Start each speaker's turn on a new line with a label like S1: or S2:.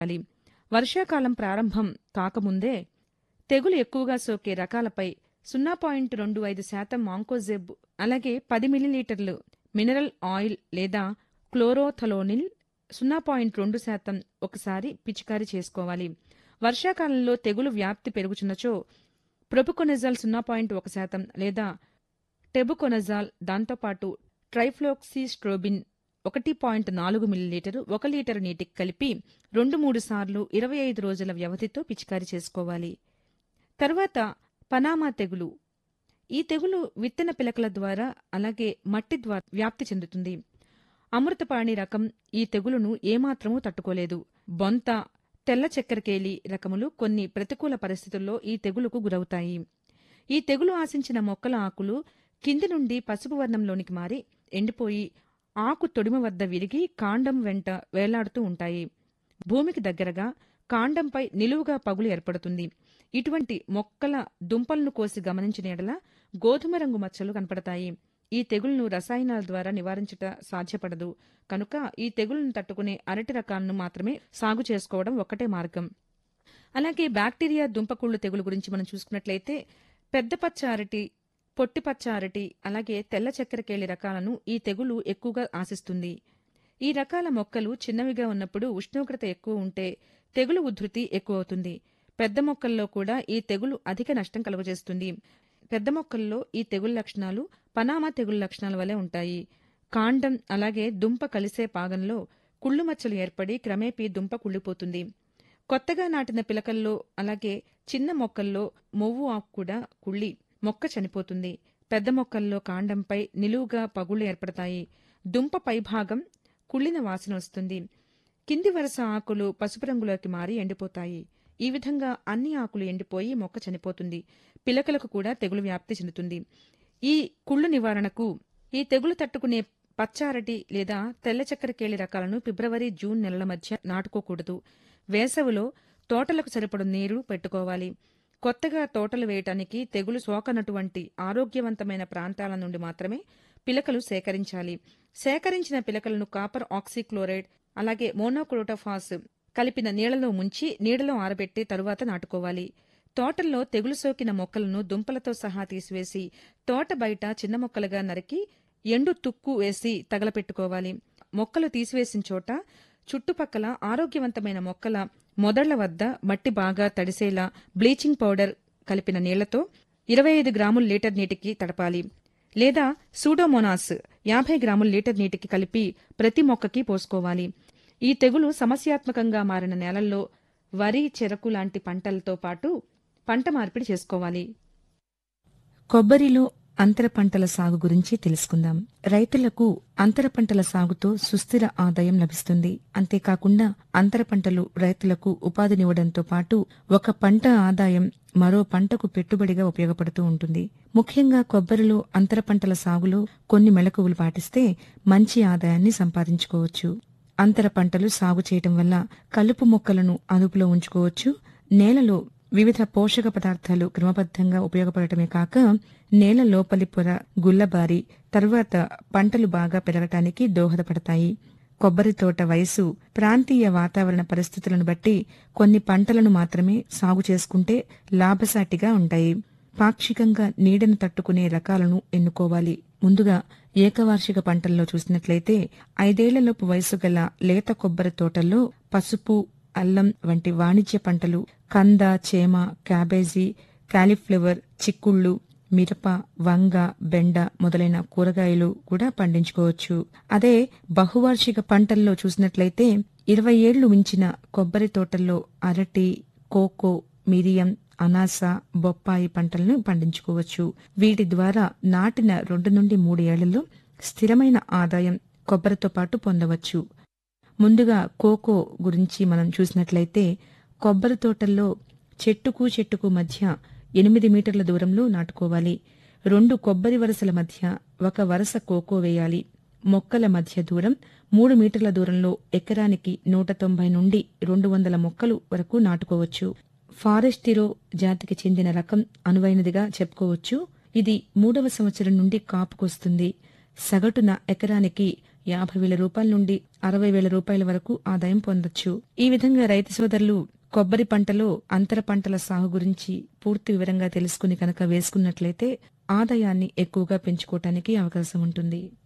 S1: చేయాలి వర్షాకాలం ప్రారంభం కాకముందే తెగులు ఎక్కువగా సోకే రకాలపై సున్నా పాయింట్ రెండు ఐదు శాతం మాంకోజెబ్ అలాగే పది మిల్లీలీటర్లు మినరల్ ఆయిల్ లేదా క్లోరోథలోనిల్ సున్నా పాయింట్ రెండు శాతం ఒకసారి పిచికారీ చేసుకోవాలి వర్షాకాలంలో తెగులు వ్యాప్తి పెరుగుచున్నచో ప్రొపుకొనజాల్ సున్నా పాయింట్ ఒక శాతం లేదా టెబుకొనజాల్ దాంతోపాటు ట్రైఫ్లోక్సిస్ట్రోబిన్ ఒకటి పాయింట్ నాలుగు మిల్లీలీటరు ఒక లీటరు నీటికి కలిపి రెండు మూడు సార్లు ఇరవై ఐదు రోజుల వ్యవధితో పిచికారీ చేసుకోవాలి తర్వాత పనామా తెగులు ఈ తెగులు విత్తన పిలకల ద్వారా అలాగే మట్టి ద్వారా వ్యాప్తి చెందుతుంది అమృతపాణి రకం ఈ తెగులును ఏమాత్రమూ తట్టుకోలేదు బొంత తెల్ల చక్కెరకేలి రకములు కొన్ని ప్రతికూల పరిస్థితుల్లో ఈ తెగులుకు గురవుతాయి ఈ తెగులు ఆశించిన మొక్కల ఆకులు కింది నుండి పసుపు వర్ణంలోనికి మారి ఎండిపోయి ఆకు తొడిమ వద్ద విరిగి కాండం వెంట వేలాడుతూ ఉంటాయి భూమికి దగ్గరగా కాండంపై నిలువుగా పగులు ఏర్పడుతుంది ఇటువంటి మొక్కల దుంపలను కోసి గమనించిన ఎడల గోధుమ రంగు మచ్చలు కనపడతాయి ఈ తెగుళ్లను రసాయనాల ద్వారా నివారించుట సాధ్యపడదు కనుక ఈ తెగుళ్లను తట్టుకునే అరటి రకాలను మాత్రమే సాగు చేసుకోవడం ఒక్కటే మార్గం అలాగే బ్యాక్టీరియా దుంపకుళ్ళు తెగులు గురించి మనం చూసుకున్నట్లయితే పెద్ద పచ్చ అరటి పొట్టి పచ్చ అరటి అలాగే తెల్ల చక్కెరకేళి రకాలను ఈ తెగులు ఎక్కువగా ఆశిస్తుంది ఈ రకాల మొక్కలు చిన్నవిగా ఉన్నప్పుడు ఉష్ణోగ్రత ఎక్కువ ఉంటే తెగులు ఉధృతి ఎక్కువ అవుతుంది పెద్ద మొక్కల్లో కూడా ఈ తెగులు అధిక నష్టం కలుగజేస్తుంది పెద్ద మొక్కల్లో ఈ తెగులు లక్షణాలు పనామా తెగులు లక్షణాల వలె ఉంటాయి కాండం అలాగే దుంప కలిసే పాగంలో కుళ్ళు మచ్చలు ఏర్పడి క్రమేపీ దుంప కుళ్ళిపోతుంది కొత్తగా నాటిన పిలకల్లో అలాగే చిన్న మొక్కల్లో మొవ్వు ఆకు కూడా కుళ్ళి మొక్క చనిపోతుంది పెద్ద మొక్కల్లో కాండంపై నిలువుగా పగుళ్లు ఏర్పడతాయి దుంప పైభాగం కుళ్ళిన వాసన వస్తుంది కింది వరుస ఆకులు పసుపు రంగులోకి మారి ఎండిపోతాయి ఈ విధంగా అన్ని ఆకులు ఎండిపోయి మొక్క చనిపోతుంది పిలకలకు కూడా తెగులు వ్యాప్తి చెందుతుంది ఈ కుళ్ళు నివారణకు ఈ తెగులు తట్టుకునే పచ్చారటి లేదా తెల్ల చక్కెరకేళి రకాలను ఫిబ్రవరి జూన్ నెలల మధ్య నాటుకోకూడదు వేసవిలో తోటలకు సరిపడు నీరు పెట్టుకోవాలి కొత్తగా తోటలు వేయటానికి తెగులు సోకనటువంటి ఆరోగ్యవంతమైన ప్రాంతాల నుండి మాత్రమే పిలకలు సేకరించాలి సేకరించిన పిలకలను కాపర్ ఆక్సిక్లోరైడ్ అలాగే మోనోక్రోటోఫాస్ కలిపిన నీళ్లలో ముంచి నీడలో ఆరబెట్టి తరువాత నాటుకోవాలి తోటల్లో తెగులు సోకిన మొక్కలను దుంపలతో సహా తీసివేసి తోట బయట చిన్న మొక్కలుగా నరికి ఎండు తుక్కు వేసి తగలపెట్టుకోవాలి మొక్కలు తీసివేసిన చోట చుట్టుపక్కల ఆరోగ్యవంతమైన మొక్కల మొదళ్ల వద్ద మట్టి బాగా తడిసేలా బ్లీచింగ్ పౌడర్ కలిపిన నీళ్లతో ఇరవై ఐదు గ్రాముల లీటర్ నీటికి తడపాలి లేదా సూడోమోనాస్ యాభై గ్రాముల లీటర్ నీటికి కలిపి ప్రతి మొక్కకి పోసుకోవాలి ఈ తెగులు సమస్యాత్మకంగా మారిన నేలల్లో వరి చెరకు లాంటి పంటలతో పాటు పంట మార్పిడి చేసుకోవాలి
S2: కొబ్బరిలో అంతర పంటల సాగు గురించి తెలుసుకుందాం రైతులకు అంతర పంటల సాగుతో సుస్థిర ఆదాయం లభిస్తుంది అంతేకాకుండా అంతర పంటలు రైతులకు ఉపాధినివ్వడంతో పాటు ఒక పంట ఆదాయం మరో పంటకు పెట్టుబడిగా ఉపయోగపడుతూ ఉంటుంది ముఖ్యంగా కొబ్బరిలో అంతర పంటల సాగులో కొన్ని మెళకువలు పాటిస్తే మంచి ఆదాయాన్ని సంపాదించుకోవచ్చు అంతర పంటలు సాగు చేయటం వల్ల కలుపు మొక్కలను అదుపులో ఉంచుకోవచ్చు నేలలో వివిధ పోషక పదార్థాలు క్రమబద్ధంగా ఉపయోగపడటమే కాక నేల లోపలి పొర గుల్లబారి తరువాత పంటలు బాగా పెరగటానికి దోహదపడతాయి కొబ్బరి తోట వయసు ప్రాంతీయ వాతావరణ పరిస్థితులను బట్టి కొన్ని పంటలను మాత్రమే సాగు చేసుకుంటే లాభసాటిగా ఉంటాయి పాక్షికంగా నీడను తట్టుకునే రకాలను ఎన్నుకోవాలి ముందుగా ఏకవార్షిక పంటల్లో చూసినట్లయితే ఐదేళ్లలోపు వయసు గల లేత కొబ్బరి తోటల్లో పసుపు అల్లం వంటి వాణిజ్య పంటలు కంద చేమ క్యాబేజీ కాలీఫ్లవర్ చిక్కుళ్ళు మిరప వంగ బెండ మొదలైన కూరగాయలు కూడా పండించుకోవచ్చు అదే బహువార్షిక పంటల్లో చూసినట్లయితే ఇరవై ఏళ్లు మించిన కొబ్బరి తోటల్లో అరటి కోకో మిరియం అనాస బొప్పాయి పంటలను పండించుకోవచ్చు వీటి ద్వారా నాటిన రెండు నుండి మూడు ఏళ్లలో స్థిరమైన ఆదాయం కొబ్బరితో పాటు పొందవచ్చు ముందుగా కోకో గురించి మనం చూసినట్లయితే కొబ్బరి తోటల్లో చెట్టుకు చెట్టుకు మధ్య ఎనిమిది మీటర్ల దూరంలో నాటుకోవాలి రెండు కొబ్బరి వరుసల మధ్య ఒక వరుస కోకో వేయాలి మొక్కల మధ్య దూరం మూడు మీటర్ల దూరంలో ఎకరానికి నూట తొంభై నుండి రెండు వందల మొక్కలు వరకు నాటుకోవచ్చు ఫారెస్టిరో జాతికి చెందిన రకం అనువైనదిగా చెప్పుకోవచ్చు ఇది మూడవ సంవత్సరం నుండి కాపుకొస్తుంది సగటున ఎకరానికి యాభై వేల రూపాయల నుండి అరవై వేల రూపాయల వరకు ఆదాయం పొందొచ్చు ఈ విధంగా రైతు సోదరులు కొబ్బరి పంటలో అంతర పంటల సాగు గురించి పూర్తి వివరంగా తెలుసుకుని కనుక వేసుకున్నట్లయితే ఆదాయాన్ని ఎక్కువగా పెంచుకోవటానికి అవకాశం ఉంటుంది